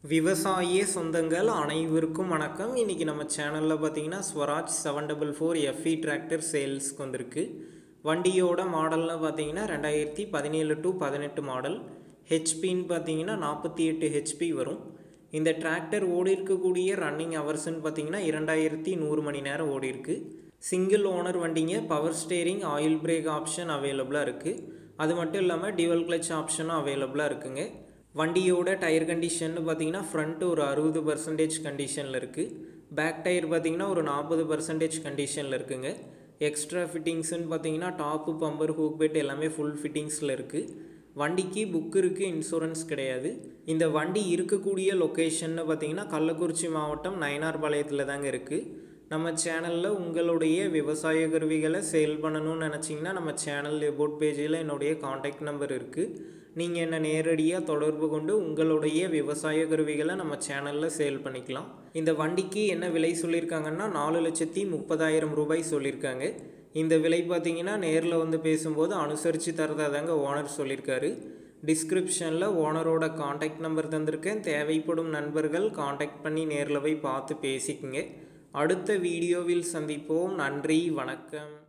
விவசாய சொந்தங்கள் அனைவருக்கும் வணக்கம் இன்றைக்கி நம்ம சேனலில் பார்த்தீங்கன்னா Swaraj seven double four FE tractor சேல்ஸ்க்கு வந்திருக்கு வண்டியோட மாடல்னு பார்த்தீங்கன்னா ரெண்டாயிரத்தி பதினேழு டு பதினெட்டு மாடல் ஹெச்பின்னு பார்த்தீங்கன்னா நாற்பத்தி எட்டு ஹெச்பி வரும் இந்த டிராக்டர் ஓடி இருக்கக்கூடிய ரன்னிங் ஹவர்ஸ்னு பார்த்தீங்கன்னா இரண்டாயிரத்தி நூறு மணி நேரம் ஓடி இருக்கு சிங்கிள் ஓனர் வண்டிங்க power steering oil brake option அவைலபிளாக இருக்குது அது மட்டும் இல்லாமல் டிவல் கிளச் ஆப்ஷனும் அவைலபிளாக இருக்குங்க வண்டியோட டயர் கண்டிஷன் பார்த்தீங்கன்னா ஃப்ரண்ட் ஒரு அறுபது பர்சன்டேஜ் கண்டிஷனில் இருக்குது பேக் டயர் பார்த்தீங்கன்னா ஒரு நாற்பது பர்சன்டேஜ் கண்டிஷனில் இருக்குங்க எக்ஸ்ட்ரா ஃபிட்டிங்ஸ்னு பார்த்தீங்கன்னா டாப்பு பம்பர் ஹூக் பெட் எல்லாமே ஃபுல் ஃபிட்டிங்ஸில் இருக்குது வண்டிக்கு புக் இருக்குது இன்சூரன்ஸ் கிடையாது இந்த வண்டி இருக்கக்கூடிய லொக்கேஷன்னு பார்த்தீங்கன்னா கள்ளக்குறிச்சி மாவட்டம் நயனார்பாளையத்தில் தாங்க இருக்குது நம்ம சேனலில் உங்களுடைய விவசாய கருவிகளை சேல் பண்ணணும்னு நினச்சிங்கன்னா நம்ம சேனல் எபோட் பேஜில் என்னுடைய காண்டாக்ட் நம்பர் இருக்குது நீங்கள் என்னை நேரடியாக தொடர்பு கொண்டு உங்களுடைய விவசாய கருவிகளை நம்ம சேனலில் சேல் பண்ணிக்கலாம் இந்த வண்டிக்கு என்ன விலை சொல்லியிருக்காங்கன்னா நாலு லட்சத்தி முப்பதாயிரம் ரூபாய் சொல்லியிருக்காங்க இந்த விலை பார்த்தீங்கன்னா நேரில் வந்து பேசும்போது அனுசரித்து தரதா தாங்க ஓனர் சொல்லியிருக்காரு டிஸ்கிரிப்ஷனில் ஓனரோட காண்டாக்ட் நம்பர் தந்திருக்கேன் தேவைப்படும் நண்பர்கள் காண்டாக்ட் பண்ணி நேரில் போய் பார்த்து பேசிக்கங்க அடுத்த வீடியோவில் சந்திப்போம் நன்றி வணக்கம்